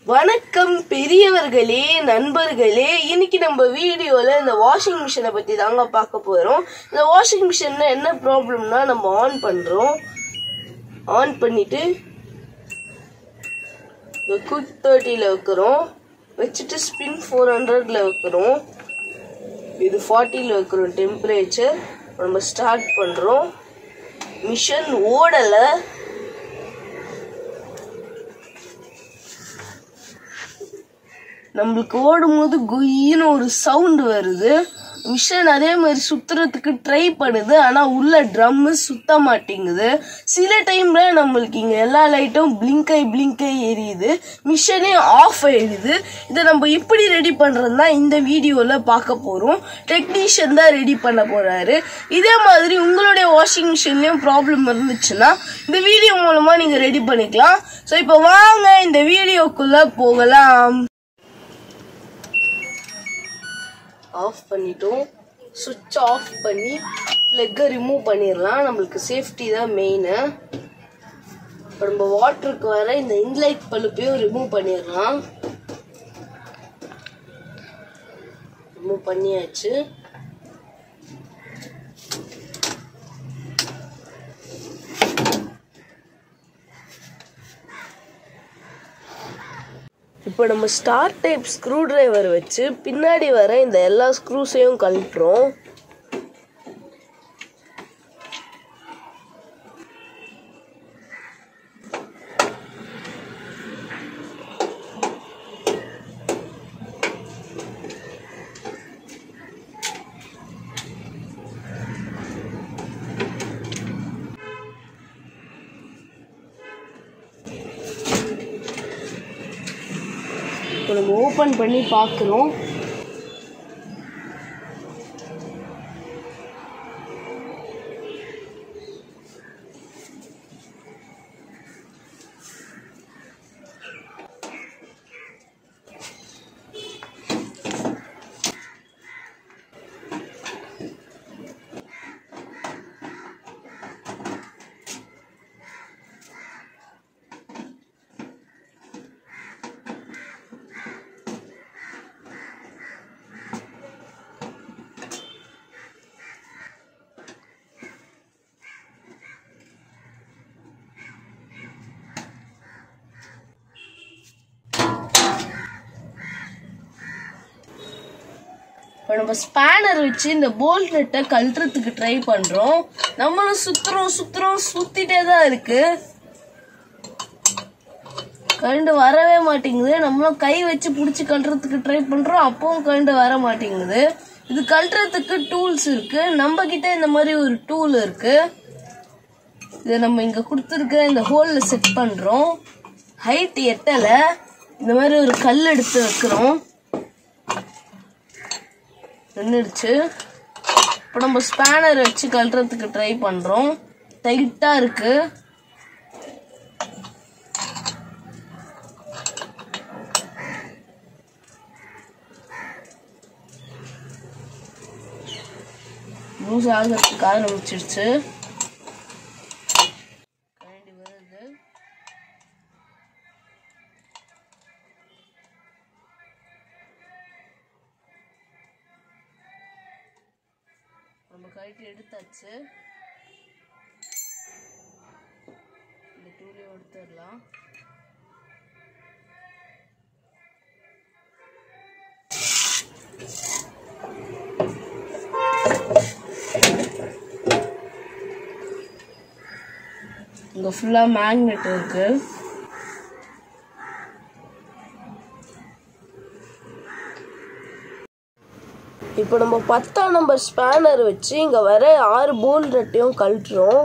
வணக்கம் பெரியவர்களே நண்பர்களே இன்னைக்கு நம்ம வீடியோல இந்த வாஷிங் மிஷினை பத்தி தாங்க பார்க்க போறோம் இந்த வாஷிங் மிஷின்ல என்ன ப்ராப்ளம்னா நம்ம ஆன் பண்றோம் ஆன் பண்ணிட்டு குயிக் தேர்ட்டியில் வைக்கிறோம் வச்சுட்டு ஸ்பின் ஃபோர் ஹண்ட்ரட்ல வைக்கிறோம் இது ஃபார்ட்டியில் வைக்கிறோம் டெம்பரேச்சர் நம்ம ஸ்டார்ட் பண்றோம் மிஷின் ஓடலை நம்மளுக்கு ஓடும்போது கொய்யின்னு ஒரு சவுண்ட் வருது மிஷின் அதே மாதிரி சுத்துறதுக்கு ட்ரை பண்ணுது ஆனா உள்ள ட்ரம்மு சுத்த மாட்டேங்குது சில டைம்ல நம்மளுக்கு இங்க எல்லா லைட்டும் பிளிங்க் ஆகி பிளிங்க் ஆகி எரியுது மிஷினே ஆஃப் ஆயிடுது இதை நம்ம எப்படி ரெடி பண்றதுனா இந்த வீடியோல பார்க்க போறோம் டெக்னீஷியன் தான் ரெடி பண்ண போறாரு இதே மாதிரி உங்களுடைய வாஷிங் மிஷின்லயும் ப்ராப்ளம் இருந்துச்சுன்னா இந்த வீடியோ மூலமா நீங்க ரெடி பண்ணிக்கலாம் ஸோ இப்போ வாங்க இந்த வீடியோக்குள்ள போகலாம் ஆஃப் பண்ணிட்டோம் சுவிட்ச் ஆஃப் பண்ணி ப்ளக்கை ரிமூவ் பண்ணிடலாம் நம்மளுக்கு சேஃப்டி தான் மெயின் இப்போ நம்ம வாட்டருக்கு வர இந்த இன்லைட் பல்பையும் ரிமூவ் பண்ணிடலாம் ரிமூவ் பண்ணியாச்சு இப்போ நம்ம ஸ்டார் டைப் ஸ்க்ரூ டிரைவர் வச்சு பின்னாடி வர இந்த எல்லா ஸ்க்ரூஸையும் கழட்டுறோம் இப்போ நம்ம ஓப்பன் பண்ணி பார்க்குறோம் இப்போ நம்ம ஸ்பேனர் வச்சு இந்த போல்ட் நட்டை கழட்டுறதுக்கு ட்ரை பண்றோம் நம்மளும் சுத்துறோம் சுத்துறோம் சுத்திட்டே தான் இருக்கு கரண்ட் வரவே மாட்டேங்குது நம்மளும் கை வச்சு பிடிச்சி கழட்டுறதுக்கு ட்ரை பண்றோம் அப்பவும் கரண்ட் வர மாட்டேங்குது இது கழட்டுறதுக்கு டூல்ஸ் இருக்கு நம்ம கிட்ட இந்த மாதிரி ஒரு டூல் இருக்கு இதை நம்ம இங்க கொடுத்துருக்கிற இந்த ஹோல்ல செட் பண்றோம் ஹைட் எட்டல இந்த மாதிரி ஒரு கல் எடுத்து வைக்கிறோம் நின்றுடுச்சு இப்போ நம்ம ஸ்பேனர் வச்சு கழட்டுறதுக்கு ட்ரை பண்ணுறோம் டைட்டாக இருக்கு லூஸ் ஆகிறதுக்கு ஆரம்பிச்சிருச்சு கரண்டி வருது நம்ம கழட்டி எடுத்தாச்சு இந்த டூலையும் எடுத்துடலாம் இங்க ஃபுல்லா மேக்னெட் இருக்கு இப்போ நம்ம பத்தாம் நம்பர் ஸ்பேனர் வச்சு இங்கே வர ஆறு போல் ரெட்டையும் கழட்டுறோம்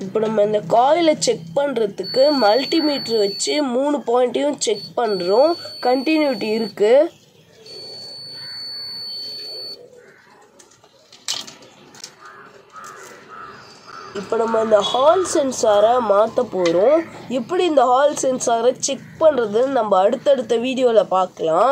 இப்போ நம்ம இந்த காயிலை செக் பண்ணுறதுக்கு மல்டிமீட்டர் வச்சு மூணு பாயிண்ட்டையும் செக் பண்ணுறோம் கண்டினியூட்டி இருக்குது இப்போ நம்ம இந்த ஹால் சென்சாரை மாற்ற போகிறோம் எப்படி இந்த ஹால் சென்சாரை செக் பண்ணுறதுன்னு நம்ம அடுத்தடுத்த வீடியோவில் பார்க்கலாம்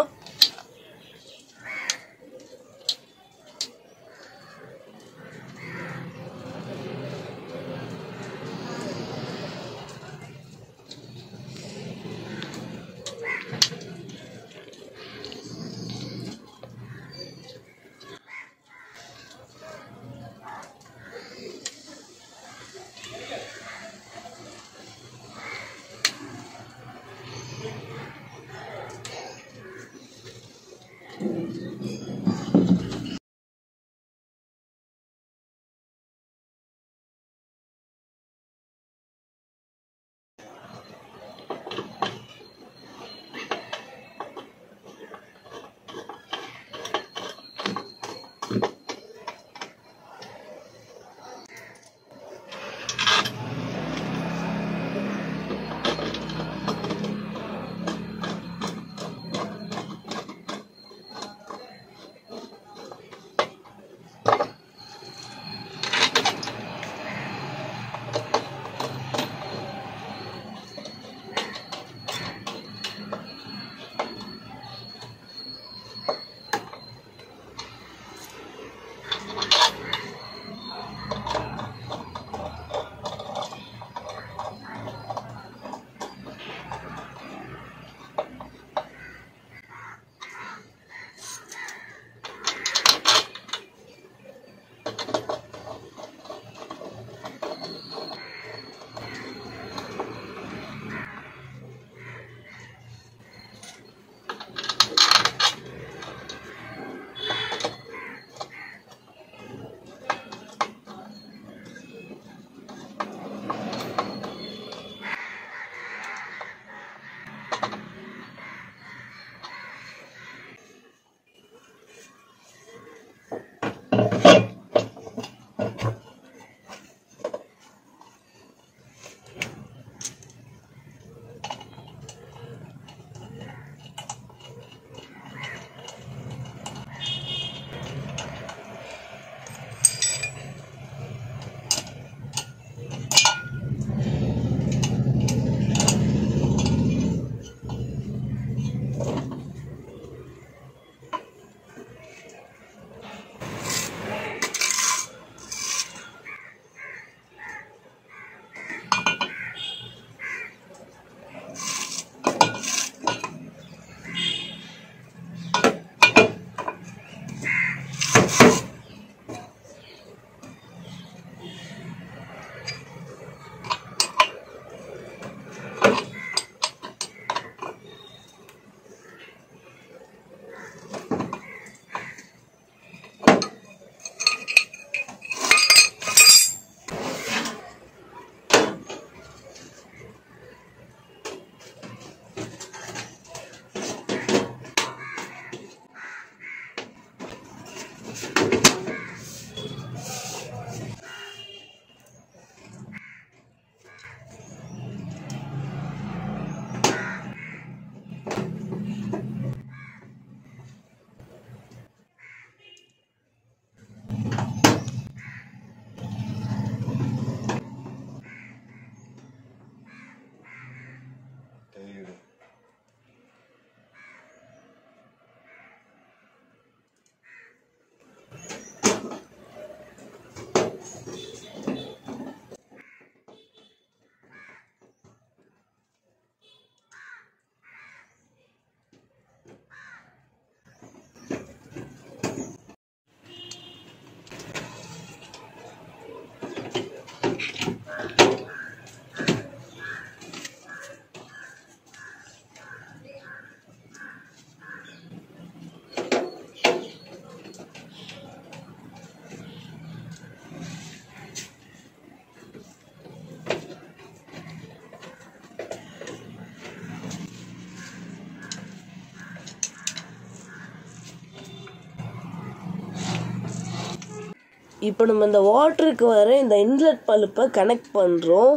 இப்போ நம்ம இந்த வாட்டருக்கு வர இந்த இன்லெட் பல்ப்பை கனெக்ட் பண்ணுறோம்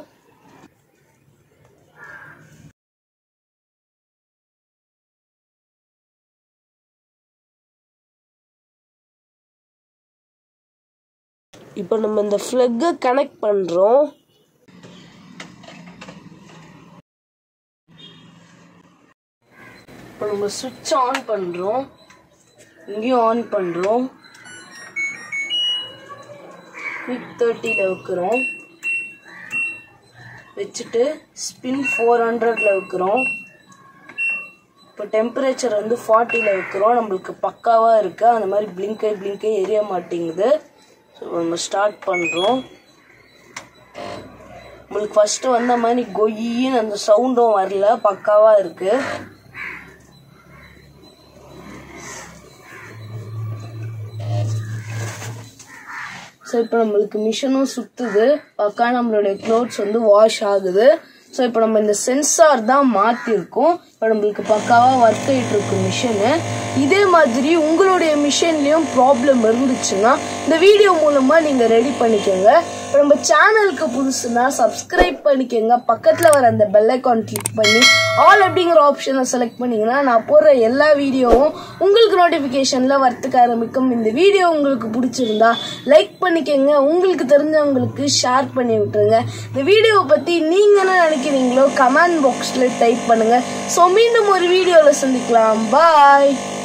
இப்போ நம்ம இந்த ஃப்ளக்கை கனெக்ட் பண்ணுறோம் இப்போ நம்ம சுவிட்ச் ஆன் பண்ணுறோம் இங்கேயும் ஆன் பண்ணுறோம் குவிக் தேர்ட்டியில் வைக்கிறோம் வச்சுட்டு ஸ்பின் ஃபோர் ஹண்ட்ரடில் வைக்கிறோம் இப்போ டெம்பரேச்சர் வந்து ஃபார்ட்டியில் வைக்கிறோம் நம்மளுக்கு பக்காவாக இருக்குது அந்த மாதிரி பிளிங்கை பிளிங்கை எரிய மாட்டேங்குது ஸோ நம்ம ஸ்டார்ட் பண்ணுறோம் உங்களுக்கு ஃபஸ்ட்டு வந்த மாதிரி கொய்யின்னு அந்த சவுண்டும் வரல பக்காவாக இருக்குது ஸோ இப்போ நம்மளுக்கு மிஷினும் சுற்றுது பக்கா நம்மளுடைய க்ளோத்ஸ் வந்து வாஷ் ஆகுது ஸோ இப்போ நம்ம இந்த சென்சார் தான் மாற்றிருக்கோம் இப்போ நம்மளுக்கு பக்காவாக ஒர்க் ஆகிட்டு இருக்கு மிஷினு இதே மாதிரி உங்களுடைய மிஷின்லேயும் ப்ராப்ளம் இருந்துச்சுன்னா இந்த வீடியோ மூலமாக நீங்கள் ரெடி பண்ணிக்கோங்க இப்போ நம்ம சேனலுக்கு புதுசுனா சப்ஸ்கிரைப் பண்ணிக்கோங்க பக்கத்தில் வர அந்த பெல் ஐக்கான் கிளிக் பண்ணி ஆல் அப்படிங்கிற ஆப்ஷனை செலக்ட் பண்ணிங்கன்னா நான் போடுற எல்லா வீடியோவும் உங்களுக்கு நோட்டிஃபிகேஷனில் வரத்துக்கு ஆரம்பிக்கும் இந்த வீடியோ உங்களுக்கு பிடிச்சிருந்தா லைக் பண்ணிக்கோங்க உங்களுக்கு தெரிஞ்சவங்களுக்கு ஷேர் பண்ணி விட்டுருங்க இந்த வீடியோவை பற்றி நீங்கள் என்ன நினைக்கிறீங்களோ கமெண்ட் பாக்ஸில் டைப் பண்ணுங்கள் ஸோ மீண்டும் ஒரு வீடியோவில் சந்திக்கலாம் பாய்